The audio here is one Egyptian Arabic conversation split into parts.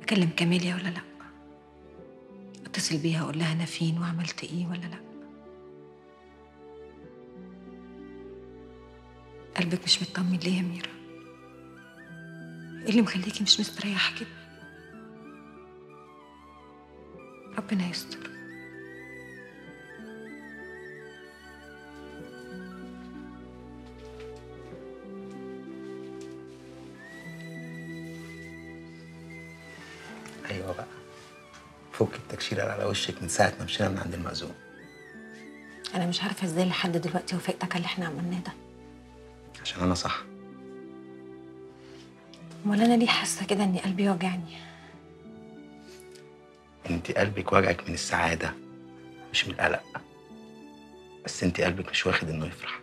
اكلم كاميليا ولا لا اتصل بيها اقول لها انا فين وعملت ايه ولا لا قلبك مش مطمن ليه يا ميرا ايه اللي مخليكي مش مستريحه كده ربنا يستر ايوه بقى فك التكشيره اللي على وشك من ساعه ما مشينا من عند المأذون انا مش عارفه ازاي لحد دلوقتي وافقتك على اللي احنا عملناه ده عشان انا صح امال انا ليه حاسه كده ان قلبي وجعني انت قلبك وجعك من السعاده مش من القلق بس انت قلبك مش واخد انه يفرح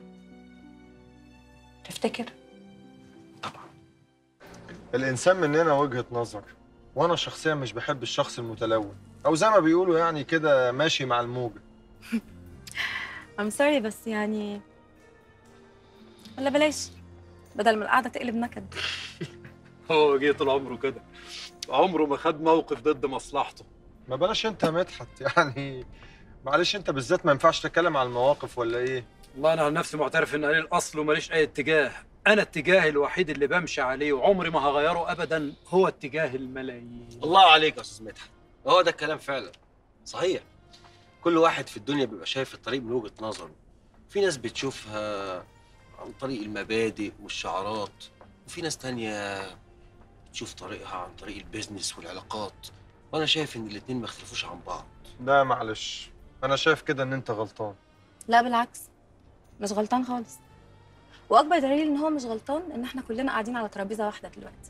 تفتكر طبعا الانسان مننا وجهة نظر وانا شخصيا مش بحب الشخص المتلون او زي ما بيقولوا يعني كده ماشي مع الموجة I'm sorry بس يعني ولا بلاش بدل ما القعدة تقلب نكد هو جه طول عمره كده عمره ما خد موقف ضد مصلحته ما بلاش انت يا مدحت يعني معلش انت بالذات ما ينفعش تتكلم على المواقف ولا ايه والله انا عن نفسي معترف ان قليل اصل وماليش اي اتجاه انا الاتجاه الوحيد اللي بمشي عليه وعمري ما هغيره ابدا هو اتجاه الملايين الله عليك يا استاذ مدحت هو ده الكلام فعلا صحيح كل واحد في الدنيا بيبقى شايف الطريق من وجهة نظره في ناس بتشوفها عن طريق المبادئ والشعارات وفي ناس تانية بتشوف طريقها عن طريق البيزنس والعلاقات وانا شايف ان الاتنين ما يختلفوش عن بعض لا معلش انا شايف كده ان انت غلطان لا بالعكس مش غلطان خالص واكبر دليل ان هو مش غلطان ان احنا كلنا قاعدين على ترابيزه واحده دلوقتي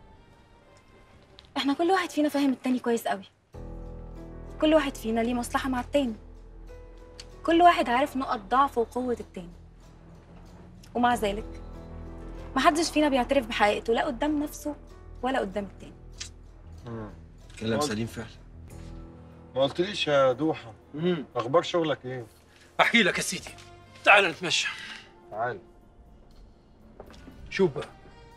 احنا كل واحد فينا فاهم التاني كويس قوي كل واحد فينا ليه مصلحه مع التاني كل واحد عارف نقط ضعف وقوه التاني ومع ذلك محدش فينا بيعترف بحقيقته لا قدام نفسه ولا قدام التاني مم. كلام والله. سليم فعلا ما قلتليش يا دوحة امم اخبار شغلك ايه احكي لك يا سيدي تعال نتمشى تعال شوف بقى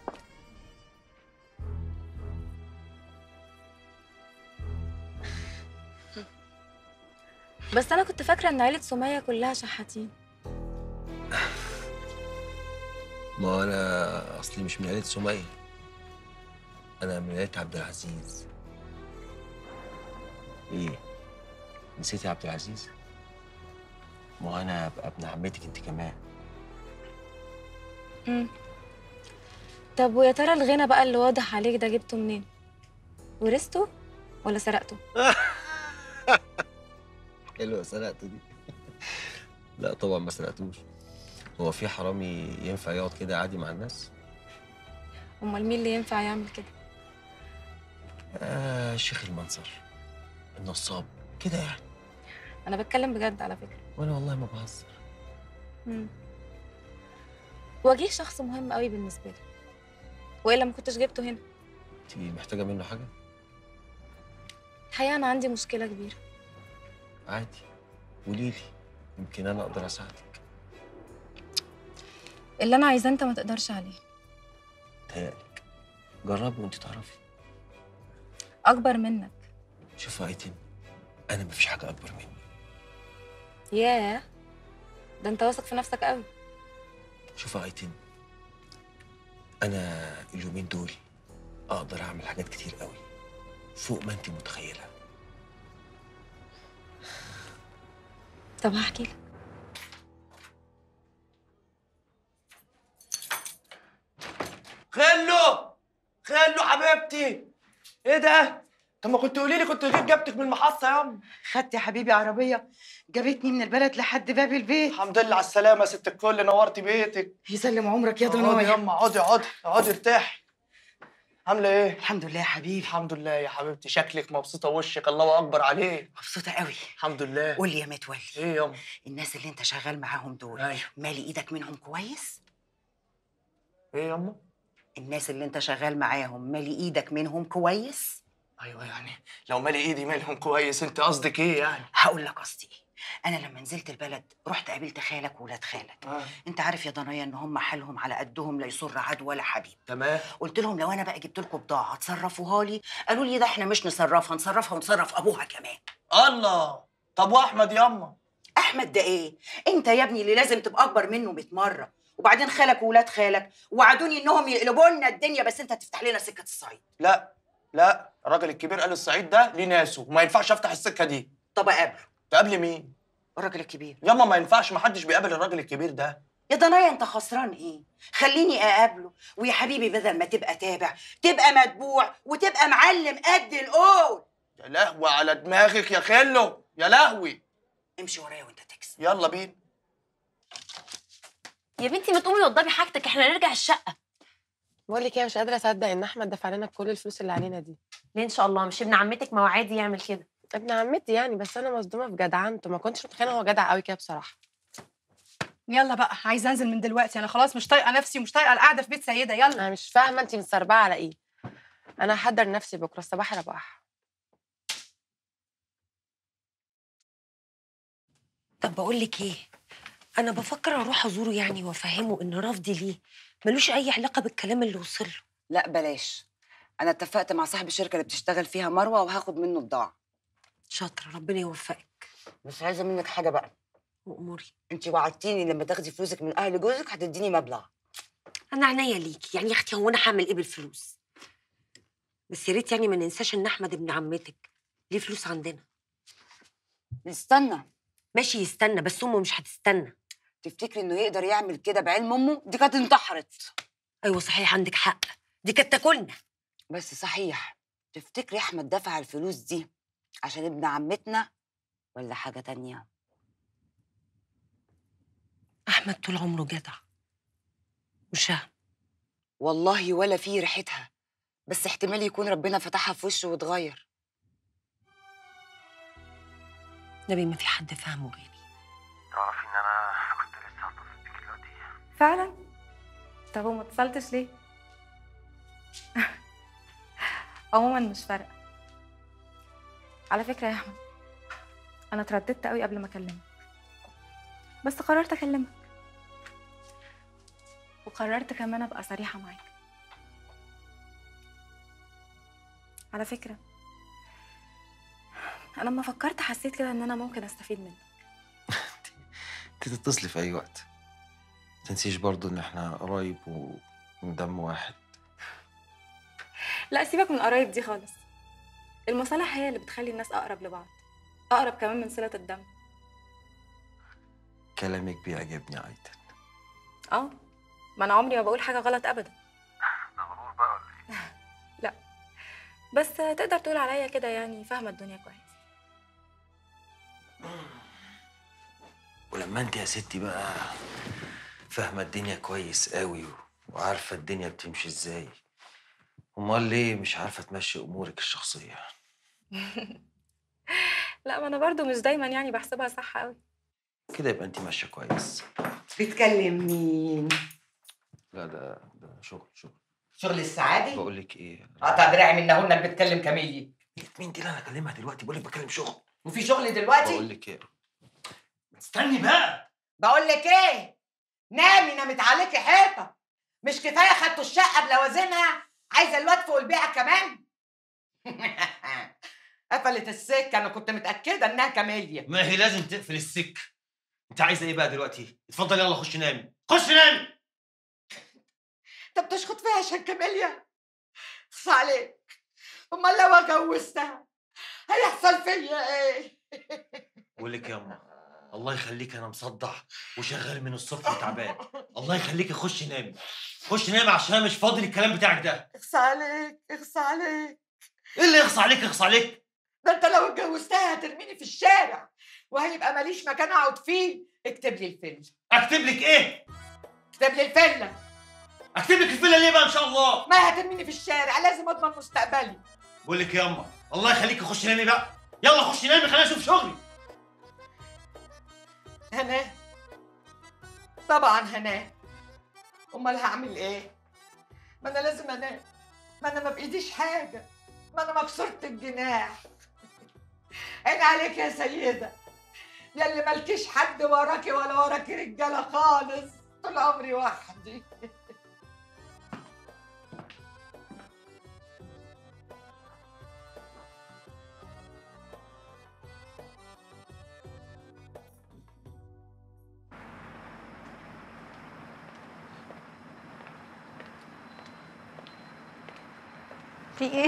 بس انا كنت فاكره ان عيله سميه كلها شحاتين ما انا اصلي مش من عيله سميه انا من عيله عبد العزيز ايه نسيتي عبد العزيز ما انا ابقى ابن عمتك انت كمان مم. طب ويا ترى الغنى بقى اللي واضح عليك ده جبته منين ورثته ولا سرقته حلوه سرقته دي لا طبعا ما سرقتوش هو في حرامي ينفع يقعد كده عادي مع الناس امال مين اللي ينفع يعمل كده آه شيخ المنصر النصاب كده يعني انا بتكلم بجد على فكره وانا والله ما بهزر مم. وجيه شخص مهم قوي بالنسبه لي والا ما كنتش جبته هنا انت محتاجه منه حاجه الحقيقه انا عندي مشكله كبيره عادي قولي لي يمكن انا اقدر اساعدك اللي انا عايزاه انت ما تقدرش عليه تهيألك جربي وانت تعرفي اكبر منك شوف يا ايتن انا مفيش حاجه اكبر مني ياه ده انت واثق في نفسك قوي شوف يا ايتن انا اليومين دول اقدر اعمل حاجات كتير قوي فوق ما انت متخيله طب هحكي لك خلو خلو حبيبتي ايه ده طب ما كنت قولي لي كنت جيت جبتك من المحطه يا ام خدت يا حبيبي عربية جابتني من البلد لحد باب البيت الحمد لله على السلامه يا ست الكل نورتي بيتك يسلم عمرك يا اقعدي يا ضنايا ام اقعدي اقعدي اقعدي ارتاحي عامله ايه الحمد لله يا حبيبي الحمد لله يا حبيبتي شكلك مبسوطه وشك الله اكبر عليه مبسوطة قوي الحمد لله قول لي يا متولي ايه يا ام الناس اللي انت شغال معاهم دول ايوه مالي ايدك منهم كويس ايه يا ام الناس اللي انت شغال معاهم مالي ايدك منهم كويس ايوه يعني لو مالي ايدي منهم كويس انت قصدك ايه يعني هقول لك قصدي ايه انا لما نزلت البلد رحت قابلت خالك وولاد خالك آه. انت عارف يا ضنايا ان هم حالهم على قدهم لا يسر عدو ولا حبيب تمام قلت لهم لو انا بقى جبت لكم بضاعه تصرفوها لي قالوا لي ده احنا مش نصرفها نصرفها ونصرف ابوها كمان الله طب واحمد ياما احمد ده ايه انت يا ابني اللي لازم تبقى اكبر منه 100 مره وبعدين خالك وولاد خالك وعدوني انهم يقلبوا لنا الدنيا بس انت تفتح لنا سكه الصعيد لا لا الراجل الكبير قال الصعيد ده ليه ناسه وما ينفعش افتح السكه دي طب اقابله تقابلي مين الراجل الكبير ياما ما ينفعش ما حدش بيقابل الراجل الكبير ده يا ضنايا انت خسران ايه خليني اقابله ويا حبيبي بدل ما تبقى تابع تبقى متبوع وتبقى معلم قد القول يا لهوي على دماغك يا خلو يا لهوي امشي ورايا وانت تكسب يلا بينا يا بنتي ما تقومي وضبي حاجتك احنا نرجع الشقه بقول لك ايه مش قادره اصدق ان احمد دفع لنا كل الفلوس اللي علينا دي ليه ان شاء الله مش ابن عمتك ما هو عادي يعمل كده ابن عمتي يعني بس انا مصدومه في جدعنته ما كنتش متخيله هو جدع قوي كده بصراحه يلا بقى عايزه انزل من دلوقتي انا خلاص مش طايقه نفسي ومش طايقه القعده في بيت سيده يلا انا مش فاهمه انت متسربعه على ايه انا هحضر نفسي بكره الصباح رباح طب بقول لك ايه انا بفكر اروح ازوره يعني وافهمه ان رفضي ليه ملوش اي علاقه بالكلام اللي وصل له لا بلاش انا اتفقت مع صاحب الشركه اللي بتشتغل فيها مروه وهاخد منه بضاعه شاطره ربنا يوفقك بس عايزه منك حاجه بقى واموري انت وعدتيني لما تاخدي فلوسك من اهل جوزك هتديني مبلغ انا عينيا ليكي يعني يا اختي هو انا هعمل ايه بالفلوس بس يا ريت يعني ما ننساش ان احمد ابن عمتك ليه فلوس عندنا استنى ماشي يستنى بس امه مش هتستنى تفتكري انه يقدر يعمل كده بعلم امه دي كانت انتحرت ايوه صحيح عندك حق دي كانت تاكلنا بس صحيح تفتكري احمد دفع الفلوس دي عشان ابن عمتنا ولا حاجه تانية احمد طول عمره جدع وشهم والله ولا في ريحتها بس احتمال يكون ربنا فتحها في وشه واتغير نبي ما في حد فاهمه غيري تعرفي ان انا كنت لسه هتصل بيك دلوقتي فعلا طب وما اتصلتش ليه عموما مش فارقه على فكره يا احمد انا اترددت قوي قبل ما اكلمك بس قررت اكلمك وقررت كمان ابقى صريحه معاك على فكره انا لما فكرت حسيت كده ان انا ممكن استفيد منك انت تتصلي في اي وقت تنسيش برضو ان احنا قرايب ومن دم واحد لا سيبك من قرايب دي خالص المصالح هي اللي بتخلي الناس اقرب لبعض اقرب كمان من صله الدم كلامك بيعجبني عايده اه ما انا عمري ما بقول حاجه غلط ابدا ده غرور بقى ولا ايه؟ لا بس تقدر تقول عليا كده يعني فاهمه الدنيا كويس ولما انت يا ستي بقى فاهمه الدنيا كويس قوي وعارفه الدنيا بتمشي ازاي امال ليه مش عارفه تمشي امورك الشخصيه لا ما انا برضو مش دايما يعني بحسبها صح قوي كده يبقى انت ماشيه كويس بتكلم مين لا ده ده شغل شغل شغل السعادة بقول لك ايه قطع دراعي منهن اللي بتكلم كمية مين دي اللي انا اكلمها دلوقتي بقول لك بكلم شغل وفي شغل دلوقتي بقول لك ايه استني بقى بقول لك ايه نامي نامت عليكي حيطه مش كفايه خدتوا الشقه بلوازمها عايزه الواد فوق البيعه كمان قفلت السكه انا كنت متاكده انها كاميليا ما هي لازم تقفل السك انت عايزه ايه بقى دلوقتي اتفضل يلا خش نامي خش نامي انت بتشخط فيها عشان كاميليا اخص عليك امال لو اتجوزتها هيحصل فيا ايه بقول لك يا اما الله يخليك انا مصدع وشغال من الصبح وتعبان الله يخليك خش نامي خش نامي عشان أنا مش فاضي للكلام بتاعك ده اخص عليك اخص عليك ايه اللي يخص عليك يخص عليك ده انت لو اتجوزتها هترميني في الشارع وهيبقى ماليش مكان اقعد فيه اكتب لي الفيلا اكتب لك ايه اكتب لي الفيلا اكتب لك الفيلا ليه بقى ان شاء الله ما هترميني في الشارع لازم اضمن مستقبلي بقول لك يا اما الله يخليك خش نامي بقى يلا خش نامي خليني اشوف شغلي هناه طبعا هناه امال هعمل ايه ما انا لازم انام ما انا ما بايديش حاجه ما انا مكسوره الجناح عين عليك يا سيده يلي مالكيش حد وراكي ولا وراكي رجاله خالص طول عمري وحدي في ايه؟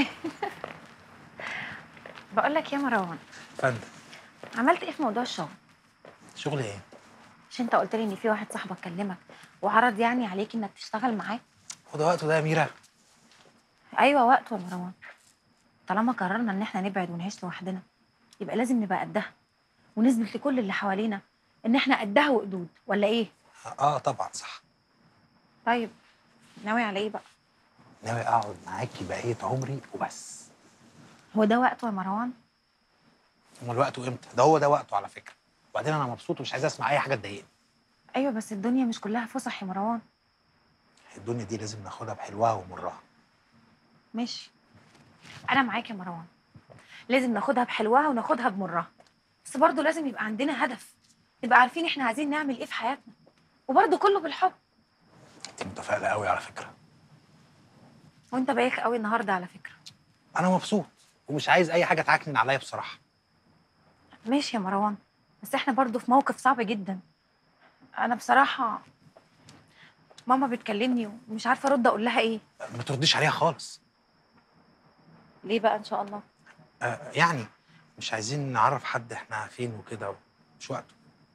بقول لك يا مروان فندم عملت ايه في موضوع الشغل؟ شغل ايه؟ مش انت قلت لي ان في واحد صاحبك كلمك وعرض يعني عليك انك تشتغل معاه؟ هو ده وقته ده يا ميرا ايوه وقته يا مروان طالما قررنا ان احنا نبعد ونعيش لوحدنا يبقى لازم نبقى قدها ونثبت لكل اللي حوالينا ان احنا قدها وقدود ولا ايه؟ اه طبعا صح طيب ناوي على ايه بقى؟ ناوي اقعد معاكي بقيه عمري وبس هو ده وقته يا مروان؟ امال وقته امتى؟ ده هو ده وقته على فكره وبعدين انا مبسوط ومش عايز اسمع اي حاجه تضايقني ايوه بس الدنيا مش كلها فسح يا مروان الدنيا دي لازم ناخدها بحلوها ومرها ماشي انا معاك يا مروان لازم ناخدها بحلوها وناخدها بمرها بس برضه لازم يبقى عندنا هدف نبقى عارفين احنا عايزين نعمل ايه في حياتنا وبرضه كله بالحب انت متفائله قوي على فكره وانت بايخ قوي النهارده على فكره انا مبسوط ومش عايز اي حاجه تعكنن عليا بصراحه ماشي يا مروان بس احنا برضه في موقف صعب جدا انا بصراحه ماما بتكلمني ومش عارفه ارد اقول لها ايه ما ترديش عليها خالص ليه بقى ان شاء الله آه يعني مش عايزين نعرف حد احنا فين وكده مش وقته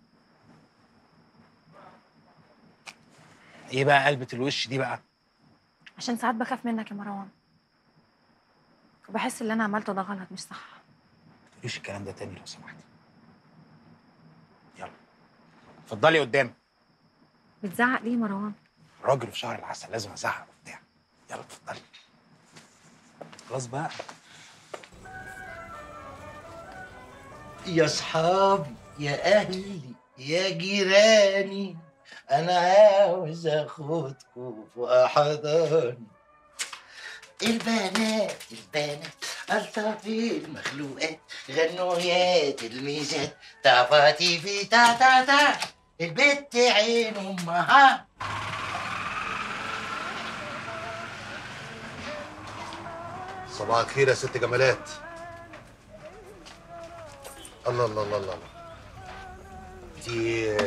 ايه بقى قلبة الوش دي بقى عشان ساعات بخاف منك يا مروان وبحس اللي انا عملته ده غلط مش صح ما تقوليش الكلام ده تاني لو سمحتي يلا اتفضلي قدامي بتزعق ليه يا مروان راجل في شهر العسل لازم ازعق وبتاع يلا اتفضلي خلاص بقى يا صحابي يا أهلي يا جيراني أنا عاوز أخدكم في أحضاني البنات البنات ألطف المخلوقات غنوا يا تلميذات تعباتي في تا تا تا البت عين أمها صباح الخير يا ست جمالات الله الله الله الله دي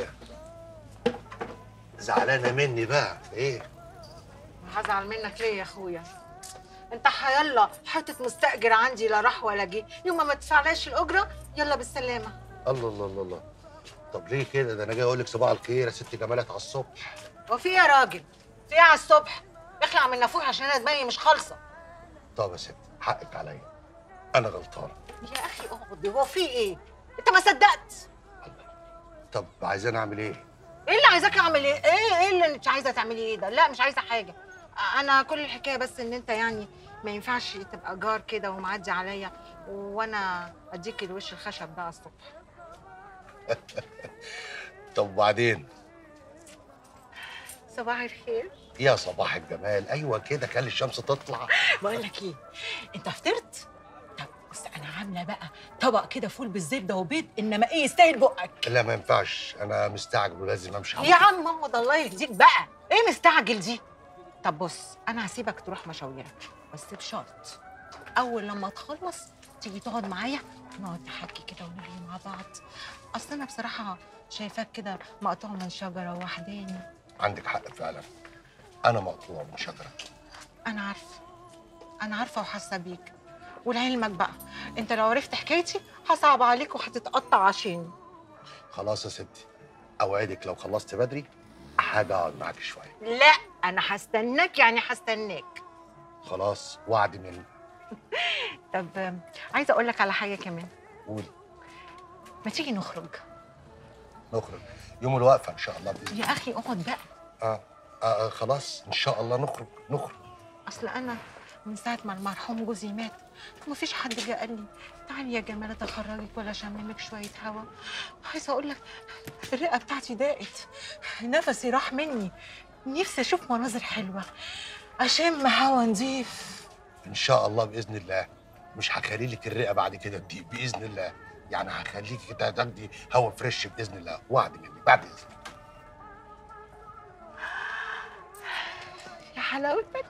زعلانه مني بقى ايه هزعل منك ليه يا اخويا انت حيلا حته مستاجر عندي لا راح ولا جه يوم ما تدفعلاش الاجره يلا بالسلامه الله الله الله الله طب ليه كده ده انا جاي اقول لك صباح الخير يا ست جمالات على الصبح وفي ايه يا راجل في ايه على الصبح اخلع من نافوخ عشان انا دماغي مش خالصه طب يا ست حقك عليا انا غلطان يا اخي اقعد هو في ايه انت ما صدقت طب عايزاني اعمل ايه ايه اللي عايزاك اعمل ايه ايه ايه اللي انت عايزه تعملي ايه ده لا مش عايزه حاجه انا كل الحكايه بس ان انت يعني ما ينفعش تبقى جار كده ومعدي عليا وانا اديك الوش الخشب ده على الصبح طب وبعدين صباح الخير يا صباح الجمال ايوه كده خلي الشمس تطلع بقول لك ايه انت فطرت طب بص انا عامله بقى طبق كده فول بالزبده وبيض انما ايه يستاهل بقك لا ما ينفعش انا مستعجل ولازم امشي على يا طول. عم محمد الله يهديك بقى ايه مستعجل دي طب بص انا هسيبك تروح مشاويرك بس بشرط اول لما تخلص تيجي تقعد معايا نقعد نحكي كده ونرغي مع بعض اصل انا بصراحه شايفاك كده مقطوع من شجره وحداني عندك حق فعلا انا مقطوع من شجره انا عارفه انا عارفه وحاسه بيك ولعلمك بقى انت لو عرفت حكايتي هصعب عليك وهتتقطع عشاني خلاص يا ستي اوعدك لو خلصت بدري حاجه اقعد معاك شويه لا انا هستناك يعني هستناك خلاص وعد مني طب آم، عايزه اقول لك على حاجه كمان قولي ما تيجي نخرج نخرج يوم الوقفه ان شاء الله باذن يا اخي اقعد بقى آه. آه, اه خلاص ان شاء الله نخرج نخرج اصل انا من ساعه ما المرحوم جوزي مات مفيش حد جه قال لي تعالي يا جمالة اخرجك ولا اشممك شويه هوا عايزه اقول لك الرئه بتاعتي ضاقت نفسي راح مني نفسي اشوف مناظر حلوه اشم هوا نضيف ان شاء الله باذن الله مش هخلي لك الرئه بعد كده تضيق باذن الله يعني هخليكي كده تاخدي هوا فريش باذن الله وعد مني بعد اذنك يا حلاوتك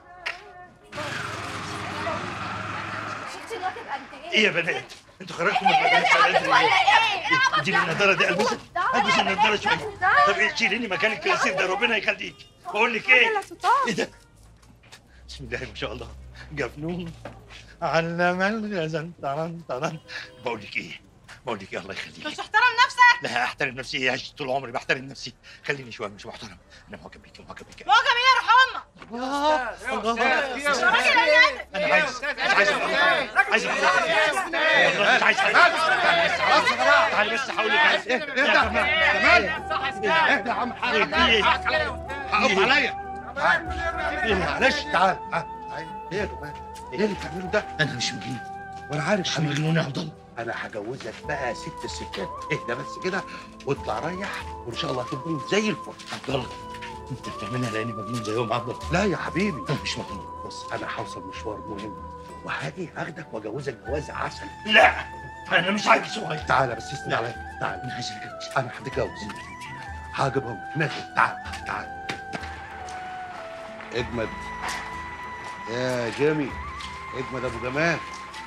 شفتي الوقت قد ايه؟ ايه يا بنات انتوا خرجتوا من المدرسه بدري ليه؟ اديني النضاره دي البسها البس النضاره شويه طب ايه شيليني مكان الكلاسيك ده ربنا يخليك بقول لك ايه ايه ده بسم الله ما شاء الله جفنون علم الغزل طرن طرن بقول لك ايه بقول لك ايه الله يخليك مش تحترم نفسك لا احترم نفسي ايه عشت طول عمري بحترم نفسي خليني شويه مش محترم انا معجب بيكي معجب بيكي معجب ايه يا روح امك الله مش راجل يا انا عايز مش عايز أفضل. عايز أفضل. والله مش عايز خلاص يا جماعه تعالي بس هقول لك عايز ايه اهدى يا جمال اهدى يا عم حقق حقق عليا معلش تعال ها ايه يا جماعه ايه اللي بتعمله ده انا مش مجنون وانا عارف مش مجنون يا عبد الله انا هجوزك بقى ست الستات اهدى بس كده واطلع ريح وان شاء الله هتكون زي الفل عبد الله انت بتعملها لاني مجنون زيهم عبد الله لا يا حبيبي انا مش مجنون بص انا هوصل مشوار مهم وهاجي هاخدك واجوزك جواز عسل لا انا مش عايز صغير تعالى بس اسند عليا تعالى انا عايز اتجوز انا هتجوز هجيبهم نازل تعال تعال اجمد يا جيمي اجمد ابو جمال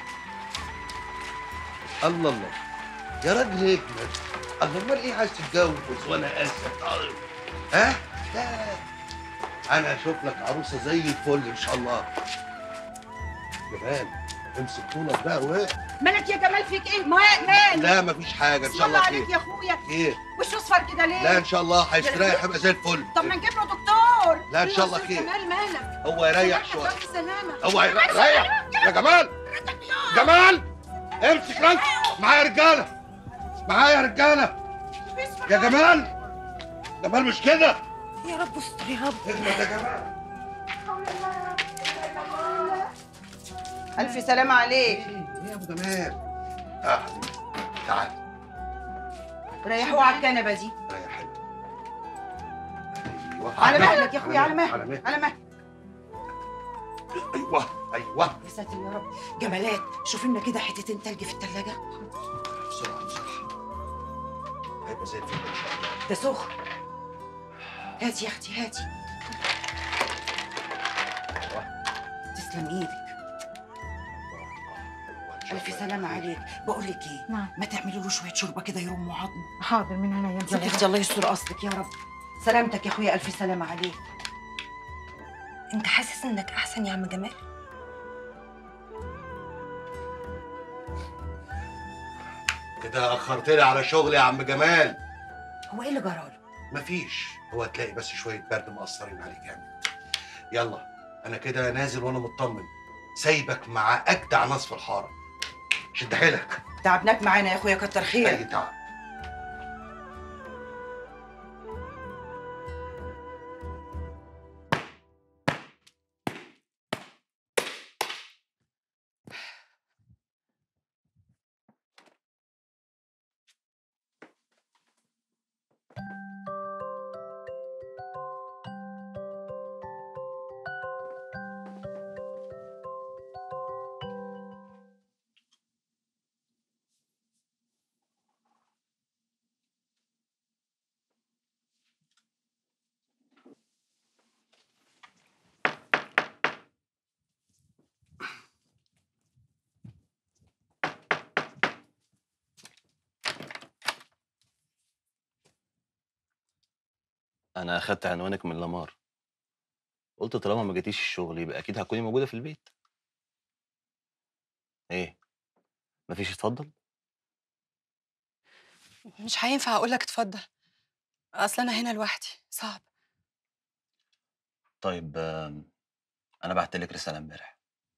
الله الله يا راجل اجمد الله امال ايه عايز تتجوز وانا اسف ها لا انا اشوف لك عروسه زي الفل ان شاء الله جمال امسك طولك بقى واقف مالك يا جمال فيك ايه ما- مال لا مفيش حاجه ان اسم شاء الله الله عليك خير يا اخويا خير وش اصفر كده ليه لا ان شاء الله هيستريح هيبقى زي الفل طب ما نجيب له دكتور لا، إن شاء الله يا خير. جمال مالك هو يريح سلامتك شويه يا ألف سلامة هو يريح ريح يا جمال جمال امسك رجل معايا رجاله معايا رجاله يا جمال جمال مش كده يا رب استر يا رب اجمد يا جمال الف سلامة عليك ايه يا ابو جمال اه حبيبي تعال ريحوه على الكنبة دي ريح حلو ايوه على مهلك يا اخويا على على مهلك مهلك على مهلك ايوه ايوه يا ساتر يا رب جمالات شوف لنا كده حتتين تلج في التلاجة بسرعه بسرعه هيبقى زي الفل ان شاء الله ده سخن هاتي يا اختي هاتي تسلم ايدك الف سلامة عليك بقول لك ايه نعم. ما تعملي له شوية شوربة كده يرموا عظمه حاضر من هنا يا يا اختي الله يستر اصلك يا رب سلامتك يا اخويا الف سلامة عليك انت حاسس انك احسن يا عم جمال كده اخرتني على شغلي يا عم جمال هو ايه اللي جراله مفيش هو هتلاقي بس شويه برد مأثرين عليك جامد يلا انا كده نازل وانا مطمن سايبك مع اجدع ناس في الحاره شد حيلك تعبناك معانا يا اخويا كتر اي خيرك تعب انا اخدت عنوانك من لامار قلت طالما ما جيتيش الشغل يبقى اكيد هتكوني موجوده في البيت ايه مفيش اتفضل مش هينفع اقول لك اتفضل اصل انا هنا لوحدي صعب طيب آم، انا بعت لك رساله امبارح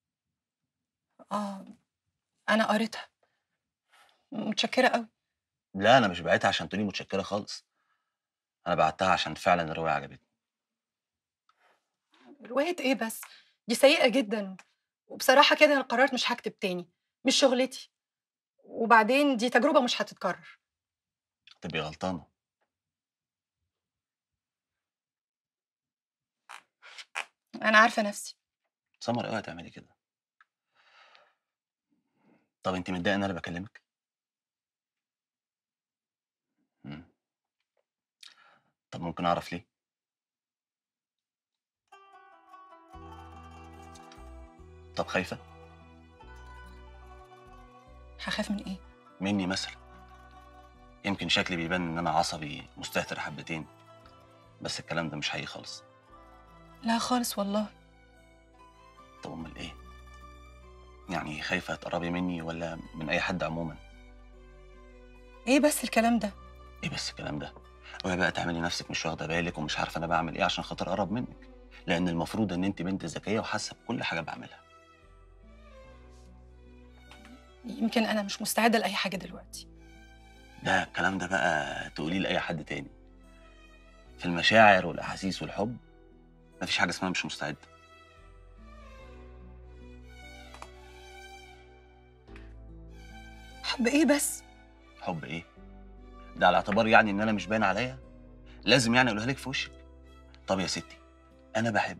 اه انا قريتها متشكره قوي لا انا مش بعتها عشان تقولي متشكره خالص انا بعتها عشان فعلا الروايه عجبتني روايه ايه بس دي سيئه جدا وبصراحه كده انا قررت مش هكتب تاني مش شغلتي وبعدين دي تجربه مش هتتكرر تبقي غلطانه انا عارفه نفسي سمر اوعي تعملي كده طب انت متضايقه ان انا بكلمك طب ممكن اعرف ليه طب خايفه هخاف من ايه مني مثلا يمكن شكلي بيبان ان انا عصبي مستهتر حبتين بس الكلام ده مش حقيقي خالص لا خالص والله طب امال ايه يعني خايفه تقربي مني ولا من اي حد عموما ايه بس الكلام ده ايه بس الكلام ده وهي بقى تعملي نفسك مش واخده بالك ومش عارفه انا بعمل ايه عشان خاطر اقرب منك لان المفروض ان انت بنت ذكيه وحاسه بكل حاجه بعملها يمكن انا مش مستعده لاي حاجه دلوقتي ده الكلام ده بقى تقوليه لاي حد تاني في المشاعر والاحاسيس والحب مفيش حاجه اسمها مش مستعد حب ايه بس حب ايه ده على اعتبار يعني ان انا مش باين عليا لازم يعني اقولها لك في وشك طب يا ستي انا بحب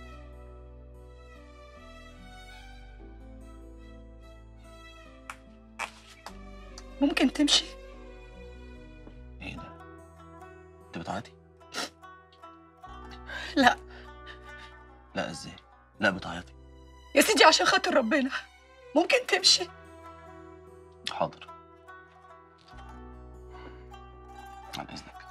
ممكن تمشي ايه ده انت بتعيطي لا لا ازاي لا بتعيطي يا سيدي عشان خاطر ربنا ممكن تمشي حاضر عن اذنك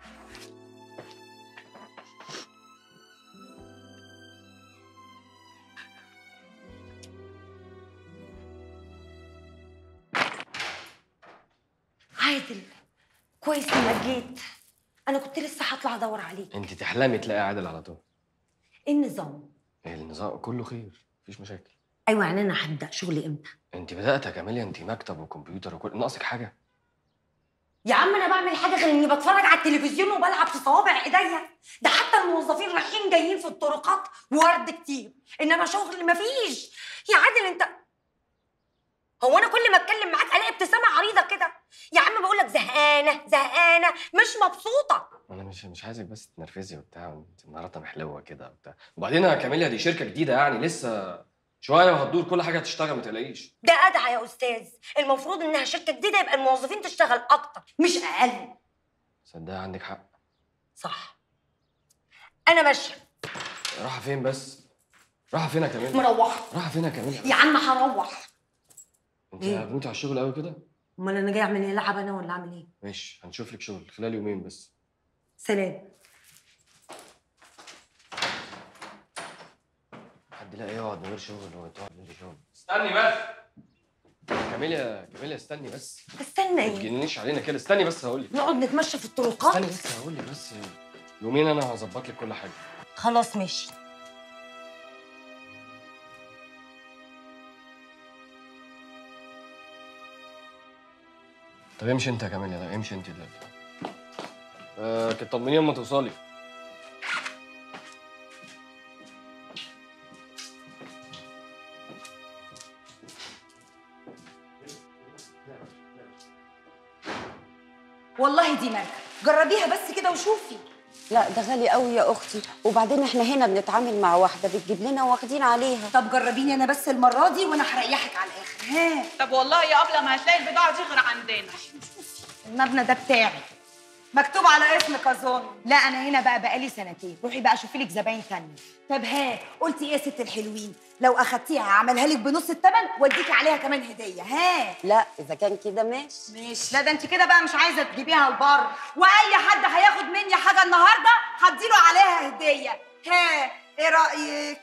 عادل كويس انك جيت انا كنت لسه هطلع ادور عليك انت تحلمي تلاقي عادل على طول ايه النظام ايه النظام كله خير مفيش مشاكل ايوه يعني انا هبدا شغلي امتى انت بدات يا كاميليا انت مكتب وكمبيوتر وكل ناقصك حاجه يا عم انا بعمل حاجه غير اني بتفرج على التلفزيون وبلعب في صوابع ايديا ده حتى الموظفين رايحين جايين في الطرقات ورد كتير انما شغل مفيش يا عادل انت هو انا كل ما اتكلم معاك الاقي ابتسامه عريضه كده يا عم بقول لك زهقانه زهقانه مش مبسوطه انا مش مش عايزك بس تنرفزي وبتاع انت النهارده محلوه كده وبتاع وبعدين يا كاميليا دي شركه جديده يعني لسه شويه وهتدور كل حاجه هتشتغل ما تقلقيش ده ادعى يا استاذ المفروض انها شركه جديده يبقى الموظفين تشتغل اكتر مش اقل صدق عندك حق صح انا ماشيه رايحه فين بس رايحه فين يا كاميليا مروحه رايحه فين يا كاميليا يا عم هروح انت إيه؟ بنتي على الشغل قوي كده امال انا جاي اعمل ايه العب انا ولا اعمل ايه ماشي هنشوف لك شغل خلال يومين بس سلام حد لا يقعد من غير شغل هو تقعد من غير شغل استني بس كاميليا كاميليا استني بس استنى ما ايه تجننيش علينا كده استني بس هقول لك نقعد نتمشى في الطرقات استني بس هقول لك بس يومين انا هظبط لك كل حاجه خلاص ماشي طب امشي انت يا كاميليا لا امشي انت دلوقتي آه كنت طمني اما توصلي والله دي ماركه جربيها بس كده وشوفي لا ده غالي قوي يا اختي وبعدين احنا هنا بنتعامل مع واحده بتجيب لنا واخدين عليها طب جربيني انا بس المره دي وانا هريحك على الاخر ها طب والله يا ابله ما هتلاقي البضاعه دي غير عندنا المبنى ده بتاعي مكتوب على اسمك اظن لا انا هنا بقى بقالي سنتين روحي بقى شوفي لك زباين تانية طب ها قلتي ايه يا ست الحلوين لو اخدتيها هعملها لك بنص الثمن واديكي عليها كمان هديه ها لا اذا كان كده ماشي ماشي لا ده انت كده بقى مش عايزه تجيبيها لبر واي حد هياخد مني حاجه النهارده هديله عليها هديه ها ايه رايك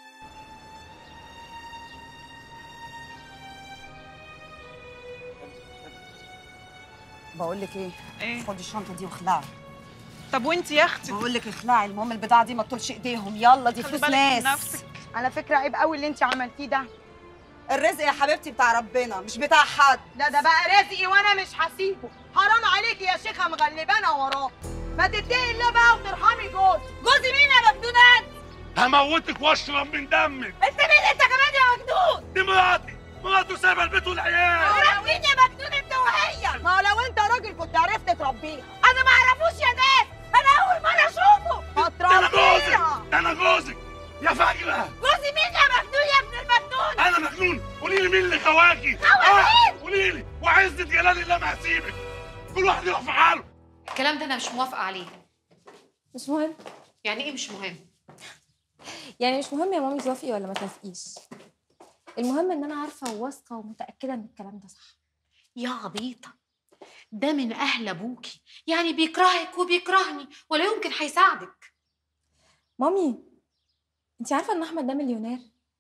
بقول لك ايه ايه خدي الشنطه دي واخلعي طب وانت يا اختي بقول لك اخلعي المهم البضاعه دي ما تطولش ايديهم يلا دي خدي فلوس بالك من ناس نفسك. على فكره عيب قوي اللي انت عملتيه ده الرزق يا حبيبتي بتاع ربنا مش بتاع حد لا ده بقى رزقي وانا مش هسيبه حرام عليكي يا شيخه مغلبانه وراه ما تتقي الله بقى وترحمي جوزي جوزي مين يا مجنونات هموتك واشرب من دمك انت مين انت كمان يا مجنون دي مراتي مراتي سايبه البيت والعيال مرات مين يا مجنون انت وهي ما هو لو انت راجل كنت عرفت تربيها انا ما اعرفوش يا ناس انا اول مره اشوفه ده انا جوزك هتربيها ده انا جوزك يا فجرة جوزي مين يا مجنون يا ابن المجنون انا مجنون قولي لي مين اللي خواكي خوا آه، قولي لي وعزة جلال الله ما هسيبك كل واحد يروح في حاله الكلام ده انا مش موافقه عليه مش مهم يعني ايه مش مهم يعني مش مهم يا مامي توافقي ولا ما توافقيش المهم ان انا عارفه وواثقه ومتاكده ان الكلام ده صح يا عبيطه ده من اهل ابوكي يعني بيكرهك وبيكرهني ولا يمكن هيساعدك مامي انت عارفه ان احمد ده مليونير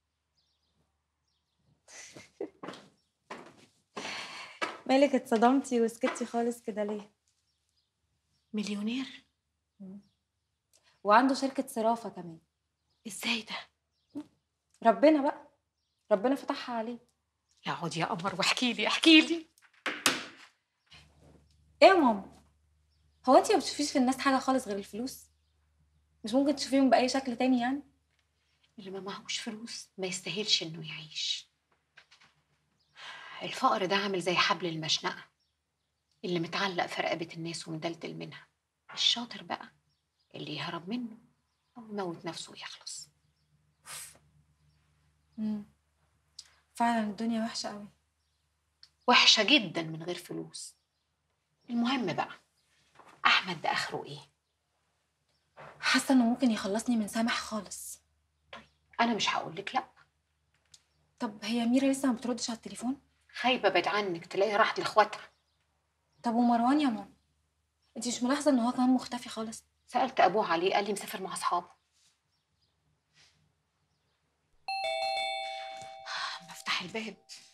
مالك اتصدمتي وسكتي خالص كده ليه مليونير وعنده شركه صرافه كمان ازاي ده ربنا بقى ربنا فتحها عليه لا عود يا قمر واحكي لي احكي لي ايه يا ماما هو انت ما بتشوفيش في الناس حاجه خالص غير الفلوس مش ممكن تشوفيهم باي شكل تاني يعني اللي ما معهوش فلوس ما يستاهلش انه يعيش الفقر ده عامل زي حبل المشنقة اللي متعلق في رقبة الناس ومدلدل منها الشاطر بقى اللي يهرب منه أو يموت نفسه ويخلص امم فعلا الدنيا وحشه قوي وحشة جدا من غير فلوس المهم بقى أحمد ده آخره إيه؟ حاسه انه ممكن يخلصني من سامح خالص أنا مش هقول لك لأ طب هي ميرا لسه ما بتردش على التليفون خايبة بعد عنك تلاقيها راحت لإخواتها طب ومروان يا ماما انت مش ملاحظه ان هو كمان مختفي خالص سألت أبوه عليه قال لي مسافر مع أصحابه بفتح الباب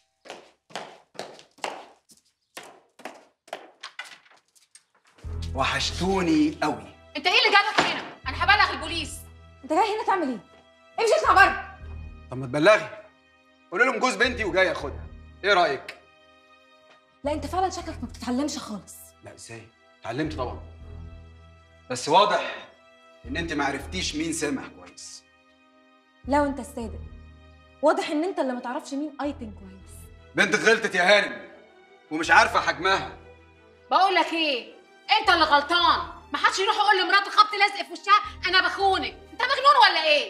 وحشتوني قوي أنت إيه اللي جابك هنا؟ أنا هبلغ البوليس انت جاي هنا تعمل ايه امشي اطلع بره طب ما تبلغي قولي لهم جوز بنتي وجاي اخدها ايه رايك لا انت فعلا شكلك ما بتتعلمش خالص لا ازاي اتعلمت طبعا بس واضح ان انت ما عرفتيش مين سامح كويس لو انت الصادق واضح ان انت اللي ما تعرفش مين ايتن كويس بنتك غلطت يا هانم ومش عارفه حجمها بقول لك إيه؟ أنت اللي غلطان ما حدش يروح يقول لمراته خبط لازق في وشها أنا بخونك أنت مجنون ولا إيه؟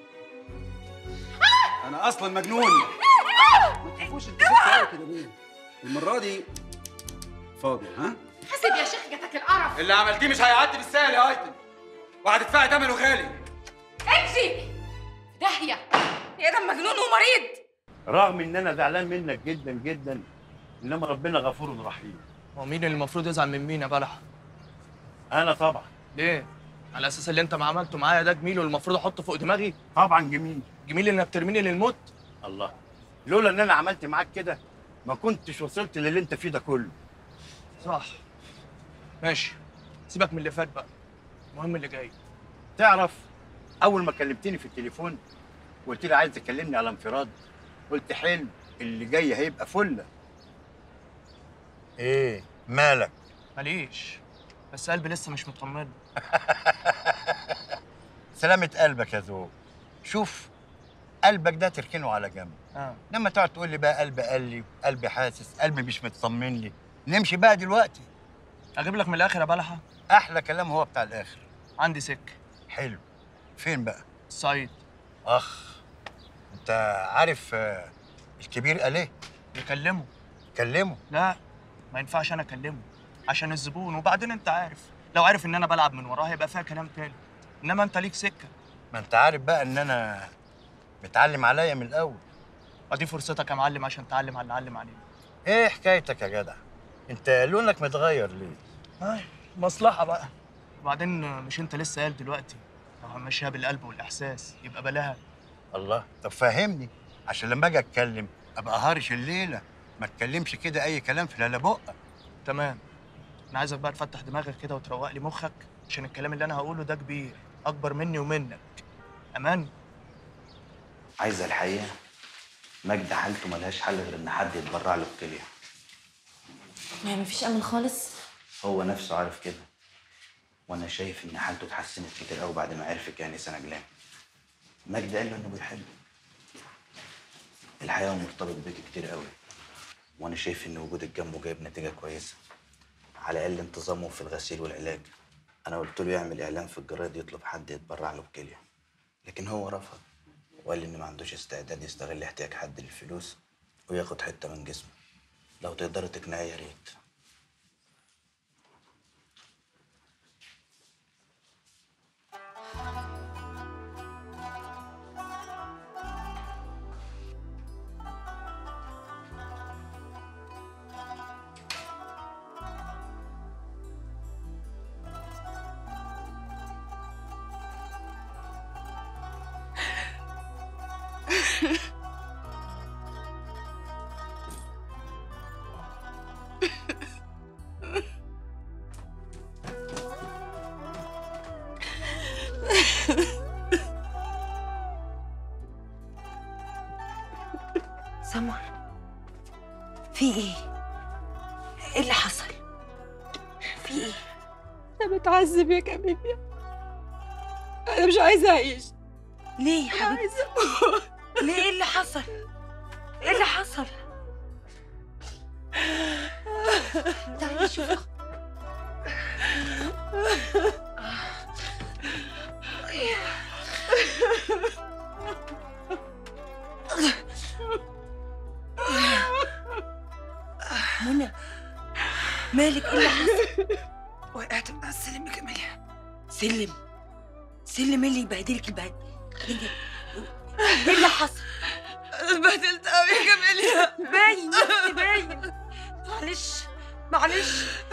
انا اصلا مجنون ما تخافوش انت ست قوي كده ليه المره دي فاضي ها حاسب يا شيخ جاتك القرف اللي عملتيه مش هيعدي بالسهل يا ايتن وهتدفعي ثمنه غالي امشي داهية يا ده مجنون ومريض رغم ان انا زعلان منك جدا جدا انما ربنا غفور رحيم هو مين اللي المفروض يزعل من مين يا بلح؟ انا طبعا ليه؟ على اساس اللي انت ما عملته معايا ده جميل والمفروض احطه فوق دماغي؟ طبعا جميل جميل انك ترميني للموت؟ الله لولا ان انا عملت معاك كده ما كنتش وصلت للي انت فيه ده كله صح ماشي سيبك من اللي فات بقى المهم اللي جاي تعرف اول ما كلمتني في التليفون وقلت لي عايز تكلمني على انفراد قلت حلو اللي جاي هيبقى فله ايه مالك ماليش بس قلبي لسه مش مطمن سلامة قلبك يا ذوق شوف قلبك ده تركنه على جنب اه لما تقعد تقول لي بقى قلبي قال لي قلبي حاسس قلبي مش مطمن لي نمشي بقى دلوقتي اجيب لك من الاخر يا بلحه احلى كلام هو بتاع الاخر عندي سك حلو فين بقى الصعيد اخ انت عارف آه، الكبير قال ايه يكلمه كلمه لا ما ينفعش انا اكلمه عشان الزبون وبعدين انت عارف لو عارف ان انا بلعب من وراه هيبقى فيها كلام تاني انما انت ليك سكه ما انت عارف بقى ان انا متعلم عليا من الاول ادي فرصتك يا معلم عشان تعلم على اللي علم علينا ايه حكايتك يا جدع انت لونك متغير ليه آه، مصلحه بقى وبعدين مش انت لسه قال دلوقتي لو همشيها بالقلب والاحساس يبقى بلاها الله طب فهمني عشان لما اجي اتكلم ابقى هارش الليله ما اتكلمش كده اي كلام في لا بقك تمام انا عايزك بقى تفتح دماغك كده وتروق لي مخك عشان الكلام اللي انا هقوله ده كبير اكبر مني ومنك امان عايزه الحقيقه مجد حالته ملهاش حل غير ان حد يتبرع له بكليه يعني مفيش امل خالص هو نفسه عارف كده وانا شايف ان حالته اتحسنت كتير قوي بعد ما عرفك يعني سنه جلان مجد قال له انه بيحبه الحقيقه هو مرتبط بيك كتير قوي وانا شايف ان وجودك جنبه جايب نتيجه كويسه على الاقل انتظامه في الغسيل والعلاج انا قلت له يعمل اعلان في الجرايد يطلب حد يتبرع له بكليه لكن هو رفض وقال لي ان ما عندوش استعداد يستغل احتياج حد للفلوس وياخد حته من جسمه لو تقدري تقنعيه يا ريت سمر في ايه؟ ايه اللي حصل؟ في ايه؟ انا بتعذب يا كاميليا انا مش عايزه اعيش ليه يا انا حبيبتي؟ عايزه اموت ليه ايه اللي حصل؟ ايه اللي حصل؟ تعالي شوفي منى مالك ايه اللي حصل؟ وقعت من على السلم يا كاميليا سلم سلم اللي يبهدلك البهد ايه اللي حصل؟ انا اتبهدلت قوي يا كاميليا باين يا اختي باين معلش معلش